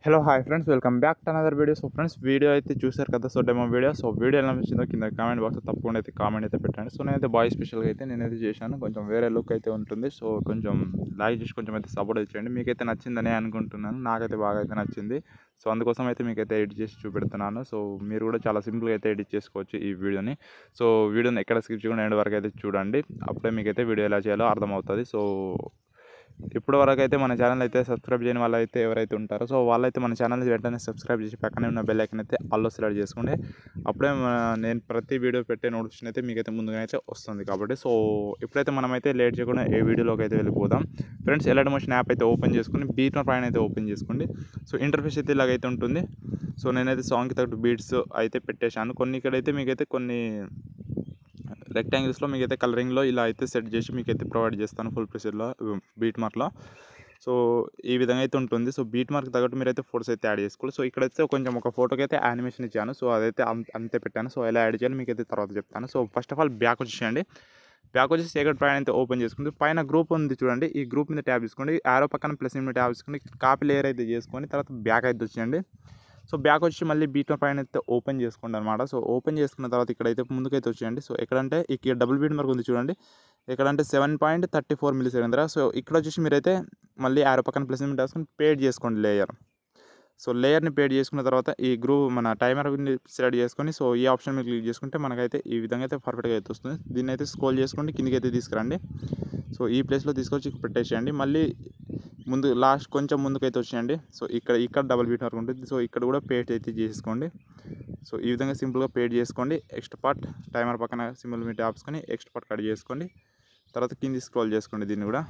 hello hi friends welcome back to another video so friends video అయితే చూశారు కదా so demo video so video ఎలా అనిపించిందో కింద కామెంట్ బాక్స్ తప్పకుండా అయితే కామెంట్ అయితే పెట్టండి సో నేనైతే బాయ్ స్పెషల్గా అయితే నేనైతే చేశాను కొంచెం వేరే లుక్ అయితే ఉంటుంది సో కొంచెం లైక్ చేసి కొంచెం అయితే సపోర్ట్ అయితే చేయండి మీకైతే నచ్చిందని అనుకుంటున్నాను నాకైతే బాగా అయితే నచ్చింది సో అందుకోసం అయితే మీకైతే ఎడిట్ చేసి చూపెడుతున్నాను సో మీరు కూడా చాలా సింపుల్గా అయితే ఎడిట్ చేసుకోవచ్చు ఈ వీడియోని సో వీడియోని ఎక్కడ స్కిప్ చేయకుండా ఎండ్ వరకు అయితే చూడండి అప్పుడే మీకైతే వీడియో ఎలా చేయాలో అర్థమవుతుంది సో ఇప్పటి వరకు అయితే మన ఛానల్ అయితే సబ్స్క్రైబ్ చేయని వాళ్ళు అయితే ఎవరైతే ఉంటారో సో వాళ్ళైతే మన ఛానల్ వెంటనే సబ్స్క్రైబ్ చేసి పక్కనే ఉన్న బెల్ ఐకన్ అయితే ఆల్లో సెలెక్ట్ చేసుకోండి అప్పుడే మన- నేను ప్రతి వీడియో పెట్టే నోటిఫికేషన్ అయితే మీకైతే ముందుగా అయితే వస్తుంది కాబట్టి సో ఇప్పుడైతే మనమైతే లేట్ చేయకుండా ఏ వీడియోలోకి అయితే వెళ్ళిపోదాం ఫ్రెండ్స్ ఎలాంటి మోషన్ యాప్ అయితే ఓపెన్ చేసుకుని బీట్ పైన అయితే ఓపెన్ చేసుకోండి సో ఇంటర్ఫేస్ అయితే ఇలాగైతే ఉంటుంది సో నేనైతే సాంగ్కి తగ్గట్టు బీట్స్ అయితే పెట్టేశాను కొన్ని ఇక్కడైతే మీకైతే కొన్ని రెక్టాంగిల్స్లో మీకైతే కలరింగ్లో ఇలా అయితే సెట్ చేసి మీకైతే ప్రొవైడ్ చేస్తాను ఫుల్ ప్రెషర్లో బీట్ మార్క్లో సో ఈ విధంగా అయితే ఉంటుంది సో బీట్ మార్క్ తగ్గట్టు మీరైతే ఫోటోస్ అయితే యాడ్ చేసుకోవాలి సో ఇక్కడైతే కొంచెం ఒక ఫోటోకి అయితే యానిమేషన్ ఇచ్చాను సో అదైతే అం- అంతే పెట్టాను సో ఎలా యాడ్ చేయాలి మీకైతే తర్వాత చెప్తాను so first of all back వచ్చేయండి బ్యాక్ వచ్చేసి సేకట్ పైన అయితే ఓపెన్ చేసుకుంది పైన గ్రూప్ ఉంది చూడండి ఈ గ్రూప్ మీద ట్యాబ్ తీసుకోండి ఆరో పక్కన ప్లస్ మీద ట్యాబ్ తీసుకోండి కాపీ లేయర్ అయితే చేసుకొని తర్వాత బ్యాక్ అయితే వచ్చేయండి సో బ్యాక్ వచ్చి మళ్ళీ బీట్ పైన అయితే ఓపెన్ చేసుకోండి అనమాట సో ఓపెన్ చేసుకున్న తర్వాత ఇక్కడైతే ముందుకైతే వచ్చేయండి సో ఎక్కడంటే ఇక్కడ డబుల్ బీట్ మార్క్ ఉంది చూడండి ఎక్కడంటే seven point thirty four millisecond దగ్గర సో ఇక్కడ వచ్చేసి మీరైతే మళ్ళీ ఆరో పక్కన ప్లస్ మీద వేసుకొని పేడ్ చేసుకోండి లేయర్ సో లేయర్ని పేడ్ చేసుకున్న తర్వాత ఈ గ్రూప్ మన టైమర్ సెలెక్ట్ చేసుకొని సో ఈ ఆప్షన్ మీద క్లిక్ చేసుకుంటే మనకైతే ఈ విధంగా అయితే పర్ఫెక్ట్గా అయితే వస్తుంది దీన్ని అయితే స్క్రోల్ చేసుకోండి కిందికి అయితే తీసుకురండి సో ఈ ప్లేస్లో తీసుకొచ్చి ఇక్కడ పెట్టేసేయండి మళ్ళీ ముందు లాస్ట్ కొంచెం ముందుకైతే వచ్చేయండి సో ఇక్కడ ఇక్కడ డబల్ బీట్ వరకు ఉంటుంది సో ఇక్కడ కూడా పేస్ట్ అయితే చేసుకోండి సో ఈ విధంగా సింపుల్గా పేడ్ చేసుకోండి ఎక్స్ట్రా పార్ట్ టైమర్ పక్కన సింపుల్ మీట్ ఆపుకొని ఎక్స్ట్రా పార్ట్ కట్ చేసుకోండి తర్వాత కింది స్క్రోల్ చేసుకోండి దీన్ని కూడా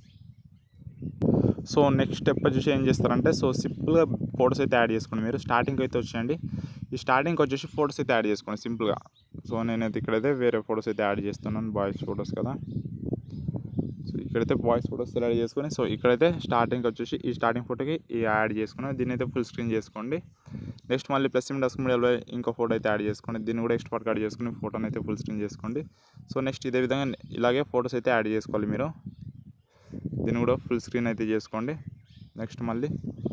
సో నెక్స్ట్ స్టెప్ వచ్చేసి ఏం చేస్తారంటే సో సింపుల్గా ఫొటోస్ అయితే యాడ్ చేసుకోండి మీరు స్టార్టింగ్కి అయితే వచ్చేయండి ఈ స్టార్టింగ్కి వచ్చేసి ఫొటోస్ అయితే యాడ్ చేసుకోండి సింపుల్గా సో నేనైతే ఇక్కడైతే వేరే ఫొటోస్ అయితే యాడ్ చేస్తున్నాను బాయ్స్ ఫొటోస్ కదా సో ఇక్కడైతే బాయ్స్ ఫొటోస్ యాడ్ చేసుకొని సో ఇక్కడైతే స్టార్టింగ్ వచ్చేసి ఈ స్టార్టింగ్ ఫోటోకి ఈ యాడ్ చేసుకుని దీన్ని అయితే ఫుల్ స్క్రీన్ చేసుకోండి నెక్స్ట్ మళ్ళీ ప్లస్ డస్క్ మీడియాలో ఇంకో ఫోటో అయితే యాడ్ చేసుకోండి దీన్ని కూడా ఎక్స్ట్రా యాడ్ చేసుకుని ఫోటోని అయితే ఫుల్ స్క్రీన్ చేసుకోండి సో నెక్స్ట్ ఇదే విధంగా ఇలాగే ఫొటోస్ అయితే యాడ్ చేసుకోవాలి మీరు దీన్ని కూడా ఫుల్ స్క్రీన్ అయితే చేసుకోండి నెక్స్ట్ మళ్ళీ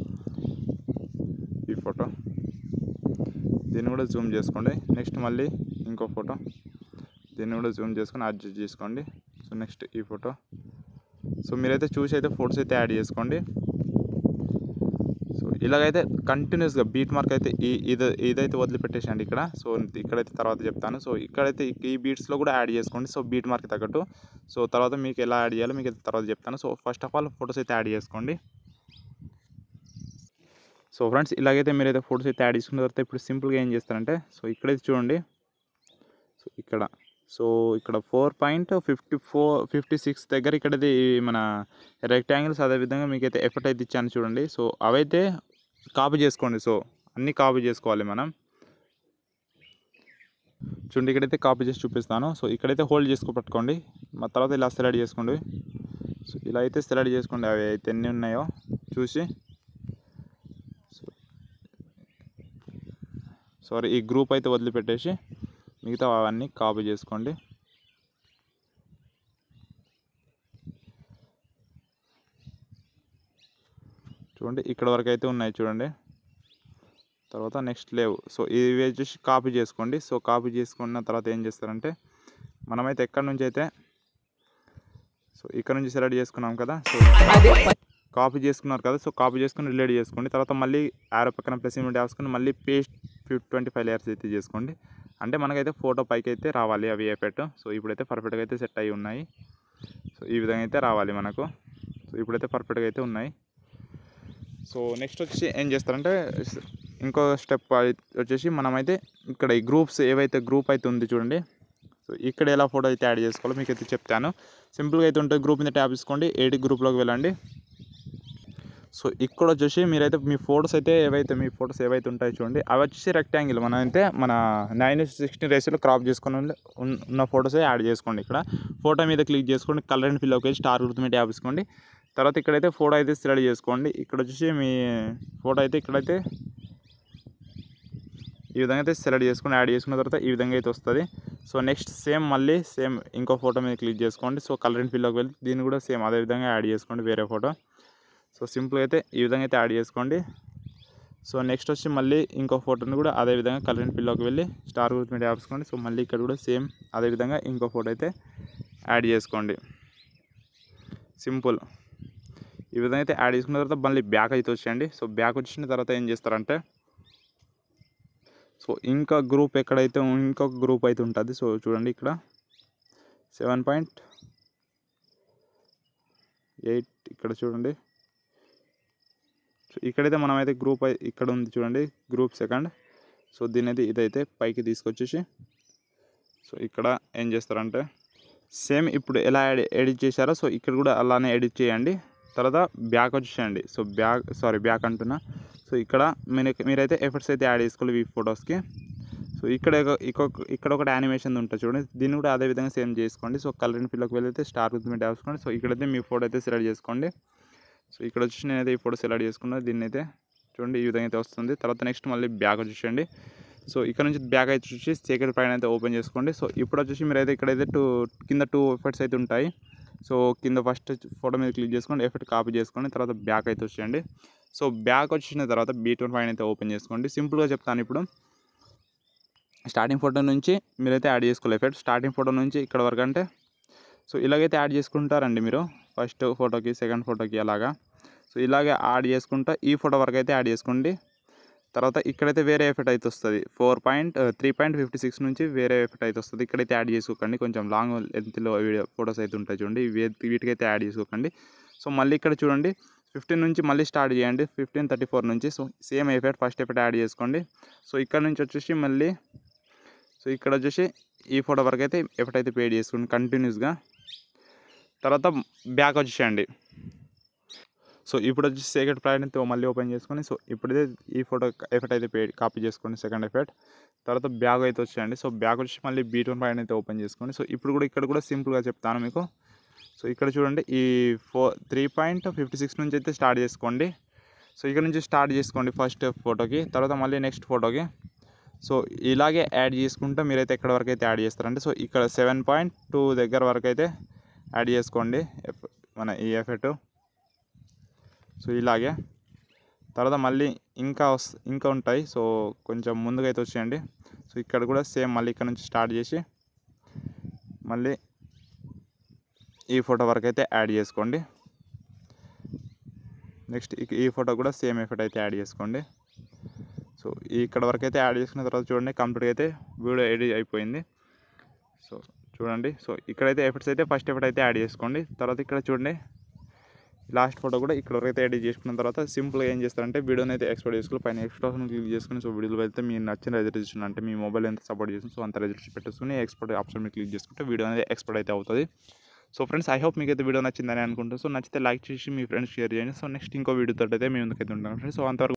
ఈ ఫోటో దీన్ని కూడా జూమ్ చేసుకోండి నెక్స్ట్ మళ్ళీ ఇంకో ఫోటో దీన్ని కూడా జూమ్ చేసుకొని అడ్జస్ట్ చేసుకోండి సో నెక్స్ట్ ఈ ఫోటో సో మీరైతే చూసి అయితే ఫొటోస్ అయితే యాడ్ చేసుకోండి సో ఇలాగైతే కంటిన్యూస్గా బీట్ మార్క్ అయితే ఈ ఇది ఇదైతే వదిలిపెట్టేసండి ఇక్కడ సో ఇక్కడైతే తర్వాత చెప్తాను సో ఇక్కడైతే ఈ బీట్స్లో కూడా యాడ్ చేసుకోండి సో బీట్ మార్క్ తగ్గట్టు సో తర్వాత మీకు ఎలా యాడ్ చేయాలో మీకు అయితే తర్వాత చెప్తాను so first of all photos అయితే యాడ్ చేసుకోండి సో ఫ్రెండ్స్ ఇలాగైతే మీరైతే ఫొటోస్ అయితే యాడ్ చేసుకున్న తర్వాత ఇప్పుడు సింపుల్గా ఏం చేస్తారంటే సో ఇక్కడైతే చూడండి సో ఇక్కడ సో ఇక్కడ four point fifty four fifty six దగ్గర ఇక్కడది మన రెక్టాంగిల్స్ అదేవిధంగా మీకైతే ఎఫర్ట్ అయితే ఇచ్చాను చూడండి సో అవైతే కాపీ చేసుకోండి సో అన్నీ కాపీ చేసుకోవాలి మనం చూడండి ఇక్కడైతే కాపీ చేసి చూపిస్తాను సో ఇక్కడైతే హోల్డ్ చేసుకో పట్టుకోండి మా తర్వాత ఇలా సెలెక్ట్ చేసుకోండి సో ఇలా అయితే సెలెక్ట్ చేసుకోండి అవి అయితే ఎన్ని ఉన్నాయో చూసి సో సారీ ఈ గ్రూప్ అయితే వదిలిపెట్టేసి మిగతా అవన్నీ కాపీ చేసుకోండి చూడండి ఇక్కడ వరకు అయితే ఉన్నాయి చూడండి తర్వాత నెక్స్ట్ లేవు సో ఇవి వచ్చేసి కాపీ చేసుకోండి సో కాపీ చేసుకున్న తర్వాత ఏం చేస్తారంటే మనమైతే ఎక్కడి నుంచి అయితే సో ఇక్కడ నుంచి సెలెక్ట్ చేసుకున్నాం కదా సో కాపీ చేసుకున్నారు కదా సో కాపీ చేసుకుని రిలేట్ చేసుకోండి తర్వాత మళ్ళీ ఆరో పక్కన ప్లస్ ఇమెంట్ వేసుకుని మళ్ళీ పేస్ట్ ట్వంటీ ఫైవ్ లేయర్స్ అయితే చేసుకోండి అంటే మనకైతే ఫోటో పైకి అయితే రావాలి అవి ఎఫెక్ట్ సో ఇప్పుడైతే పర్ఫెక్ట్గా అయితే సెట్ అయి ఉన్నాయి సో ఈ విధంగా అయితే రావాలి మనకు సో ఇప్పుడైతే పర్ఫెక్ట్గా అయితే ఉన్నాయి సో నెక్స్ట్ వచ్చి ఏం చేస్తారంటే స్- ఇంకో స్టెప్ వచ్చేసి మనమైతే ఇక్కడ ఈ గ్రూప్స్ ఏవైతే గ్రూప్ అయితే ఉంది చూడండి సో ఇక్కడ ఎలా ఫోటో అయితే యాడ్ చేసుకోవాలో మీకు అయితే చెప్తాను సింపుల్గా అయితే ఉంటుంది గ్రూప్ మీద ట్యాప్ తీసుకోండి ఎయిట్ గ్రూప్లోకి వెళ్ళండి సో ఇక్కడ వచ్చేసి మీరైతే మీ ఫొటోస్ అయితే ఏవైతే మీ ఫొటోస్ ఏవైతే ఉంటాయో చూడండి అవి వచ్చేసి రెక్టాంగిల్ మన అయితే మన నైన్ సిక్స్టీన్ రేషియోలో క్రాప్ చేసుకొని ఉన్న- ఉన్న ఫొటోస్ యాడ్ చేసుకోండి ఇక్కడ ఫోటో మీద క్లిక్ చేసుకోండి colour and fill okay star గుర్తు మీద ట్యాప్ తీసుకోండి తర్వాత ఇక్కడైతే ఫోటో అయితే సెలెక్ట్ చేసుకోండి ఇక్కడ వచ్చేసి మీ ఫోటో అయితే ఇక్కడైతే ఈ విధంగా అయితే సెలెక్ట్ చేసుకొని యాడ్ చేసుకున్న తర్వాత ఈ విధంగా అయితే వస్తుంది సో నెక్స్ట్ సేమ్ మళ్ళీ సేమ్ ఇంకో ఫోటో మీద క్లిక్ చేసుకోండి సో కలర్ అండ్ ఫిల్లోకి వెళ్ళి దీన్ని కూడా సేమ్ అదే విధంగా యాడ్ చేసుకోండి వేరే ఫోటో సో సింపుల్ అయితే ఈ విధంగా అయితే యాడ్ చేసుకోండి సో నెక్స్ట్ వచ్చి మళ్ళీ ఇంకో ఫోటోని కూడా అదే విధంగా కలర్ అండ్ ఫిల్లోకి వెళ్ళి స్టార్ గుర్తు మీద వేసుకోండి సో మళ్ళీ ఇక్కడ కూడా సేమ్ అదే విధంగా ఇంకో ఫోటో అయితే యాడ్ చేసుకోండి సింపుల్ ఈ విధంగా అయితే యాడ్ చేసుకున్న తర్వాత మళ్ళీ బ్యాక్ అయితే వచ్చేయండి సో బ్యాక్ వచ్చిన తర్వాత ఏం చేస్తారంటే సో ఇంకా గ్రూప్ ఎక్కడైతే ఇంకొక గ్రూప్ అయితే ఉంటుంది సో చూడండి ఇక్కడ సెవెన్ పాయింట్ ఎయిట్ ఇక్కడ చూడండి సో ఇక్కడైతే మనమైతే గ్రూప్ అయి- ఇక్కడ ఉంది చూడండి గ్రూప్ సెకండ్ సో దీని అయితే ఇదైతే పైకి తీసుకొచ్చేసి సో ఇక్కడ ఏం చేస్తారంటే సేమ్ ఇప్పుడు ఎలా ఎడి ఎడిట్ చేశారో సో ఇక్కడ కూడా అలానే ఎడిట్ చేయండి తర్వాత బ్యాక్ వచ్చేయండి సో బ్యాక్ సారీ బ్యాక్ అంటున్నా సో ఇక్కడ మీరు మీరైతే ఎఫర్ట్స్ అయితే యాడ్ చేసుకోవాలి ఈ ఫొటోస్కి సో ఇక్కడ ఒక- ఇంకొక ఇక్కడ ఒకటి యానిమేషన్ ఉంటుంది చూడండి దీన్ని కూడా అదే విధంగా సేమ్ చేసుకోండి సో కలర్ అండ్ ఫిల్లోకి వెళ్ళైతే స్టార్ గుర్తు మీద వేసుకోండి సో ఇక్కడైతే మీ ఫోటో అయితే సెలెక్ట్ చేసుకోండి సో ఇక్కడ వచ్చి నేనైతే ఈ ఫోటో సెలెక్ట్ చేసుకున్నాను దీన్ని అయితే చూడండి ఈ విధంగా అయితే వస్తుంది తర్వాత నెక్స్ట్ మళ్ళీ బ్యాక్ వచ్చేసేయండి సో ఇక్కడ నుంచి బ్యాక్ అయితే వచ్చి సీక్రెట్ పైన అయితే ఓపెన్ చేసుకోండి సో ఇప్పుడు వచ్చేసి మీరైతే ఇక్కడైతే టూ కింద టూ ఎఫెక్ట్స్ అయితే ఉంటాయి సో కింద ఫస్ట్ ఫోటో మీద క్లిక్ చేసుకోండి ఎఫెక్ట్ కాపీ చేసుకోండి తర్వాత బ్యాక్ అయితే వచ్చేయండి సో బ్యాక్ వచ్చిన తర్వాత బీట్ వన్ పైన అయితే ఓపెన్ చేసుకోండి సింపుల్గా చెప్తాను ఇప్పుడు స్టార్టింగ్ ఫోటో నుంచి మీరైతే యాడ్ చేసుకోవాలి ఎఫెక్ట్ స్టార్టింగ్ ఫోటో నుంచి ఇక్కడ వరకు అంటే సో ఇలాగైతే యాడ్ చేసుకుంటారండి మీరు ఫస్ట్ ఫోటోకి సెకండ్ ఫోటోకి అలాగా సో ఇలాగే యాడ్ చేసుకుంటా ఈ ఫోటో వరకు అయితే యాడ్ చేసుకోండి తర్వాత ఇక్కడైతే వేరే ఎఫెక్ట్ అయితే వస్తుంది four point three point fifty six నుంచి వేరే ఎఫెక్ట్ అయితే వస్తుంది ఇక్కడైతే యాడ్ చేసుకోకండి కొంచెం లాంగ్ లెంత్లో వీడియో ఫొటోస్ అయితే ఉంటాయి చూడండి వీ- వీటికైతే యాడ్ చేసుకోకండి సో మళ్ళీ ఇక్కడ చూడండి ఫిఫ్టీన్ నుంచి మళ్ళీ స్టార్ట్ చేయండి ఫిఫ్టీన్ థర్టీ ఫోర్ నుంచి so same effect first effect add చేసుకోండి సో ఇక్కడ నుంచి వచ్చేసి మళ్ళీ సో ఇక్కడ వచ్చేసి ఈ ఫోటో వరకు అయితే ఎఫెక్ట్ అయితే పేడ్ చేసుకోండి కంటిన్యూస్గా తర్వాత బ్యాక్ వచ్చేసేయండి సో ఇప్పుడు వచ్చి సెకండ్ ప్లాన్ అయితే మళ్ళీ ఓపెన్ చేసుకొని సో ఇప్పుడైతే ఈ ఫోటో ఎఫెక్ట్ అయితే పే కాపీ చేసుకోండి సెకండ్ ఎఫెక్ట్ తర్వాత బ్యాగ్ అయితే వచ్చేయండి సో బ్యాగ్ వచ్చి మళ్ళీ బీట్ వన్ పాయింట్ అయితే ఓపెన్ చేసుకోండి సో ఇప్పుడు కూడా ఇక్కడ కూడా సింపుల్గా చెప్తాను మీకు సో ఇక్కడ చూడండి ఈ ఫో త్రీ పాయింట్ ఫిఫ్టీ సిక్స్ నుంచి అయితే స్టార్ట్ చేసుకోండి సో ఇక్కడ నుంచి స్టార్ట్ చేసుకోండి ఫస్ట్ ఫోటోకి తర్వాత మళ్ళీ నెక్స్ట్ ఫోటోకి సో ఇలాగే యాడ్ చేసుకుంటూ మీరైతే ఎక్కడ వరకు అయితే యాడ్ చేస్తారంటే సో ఇక్కడ సెవెన్ పాయింట్ టూ దగ్గర వరకు అయితే యాడ్ చేసుకోండి ఎఫ్- మన ఈ ఎఫెక్ట్ సో ఇలాగే తర్వాత మళ్ళీ ఇంకా వస్- ఇంకా ఉంటాయి సో కొంచెం ముందుగా అయితే వచ్చేయండి సో ఇక్కడ కూడా సేమ్ మళ్ళీ ఇక్కడ నుంచి స్టార్ట్ చేసి మళ్ళీ ఈ ఫోటో వరకు అయితే యాడ్ చేసుకోండి నెక్స్ట్ ఈ ఫోటో కూడా సేమ్ ఎఫెక్ట్ అయితే యాడ్ చేసుకోండి సో ఇక్కడ వరకు అయితే యాడ్ చేసుకున్న తర్వాత చూడండి కంప్లీట్గా అయితే వీడియో ఎడిట్ అయిపోయింది సో చూడండి సో ఇక్కడైతే ఎఫెక్ట్స్ అయితే ఫస్ట్ ఎఫెక్ట్ అయితే యాడ్ చేసుకోండి తర్వాత ఇక్కడ చూడండి లాస్ట్ ఫోటో కూడా ఇక్కడ వరకు అయితే ఎడిట్ చేసుకున్న తర్వాత సింపుల్గా ఏం చేస్తారంటే వీడియోని అయితే ఎక్స్పోర్ట్ చేసుకుని పైన ఎక్స్ట్రా క్లిక్ చేసుకుని సో వీడియోలో వెళ్తే మీరు నచ్చిన రెజల్యూషన్ అంటే మీ మొబైల్ ఎంత సపోర్ట్ చేస్తుంది సో అంత రెజల్యూషన్ పెట్టేసుకుని ఎక్స్పోర్ట్ ఆప్షన్ మీద క్లిక్ చేసుకుంటే వీడియో అనేది ఎక్స్పోర్ట్ అయితే అవుతుంది సో ఫ్రెండ్స్ ఐ హోప్ మీకు అయితే వీడియో నచ్చిందని అనుకుంటాను సో నచ్చితే లైక్ చేసి మీ ఫ్రెండ్స్ షేర్ చేయండి సో నెక్స్ట్ ఇంకో వీడియోతో అయితే మీ ముందుకైతే ఉంటాను ఫ్రెండ్స్ సో అంతవరకు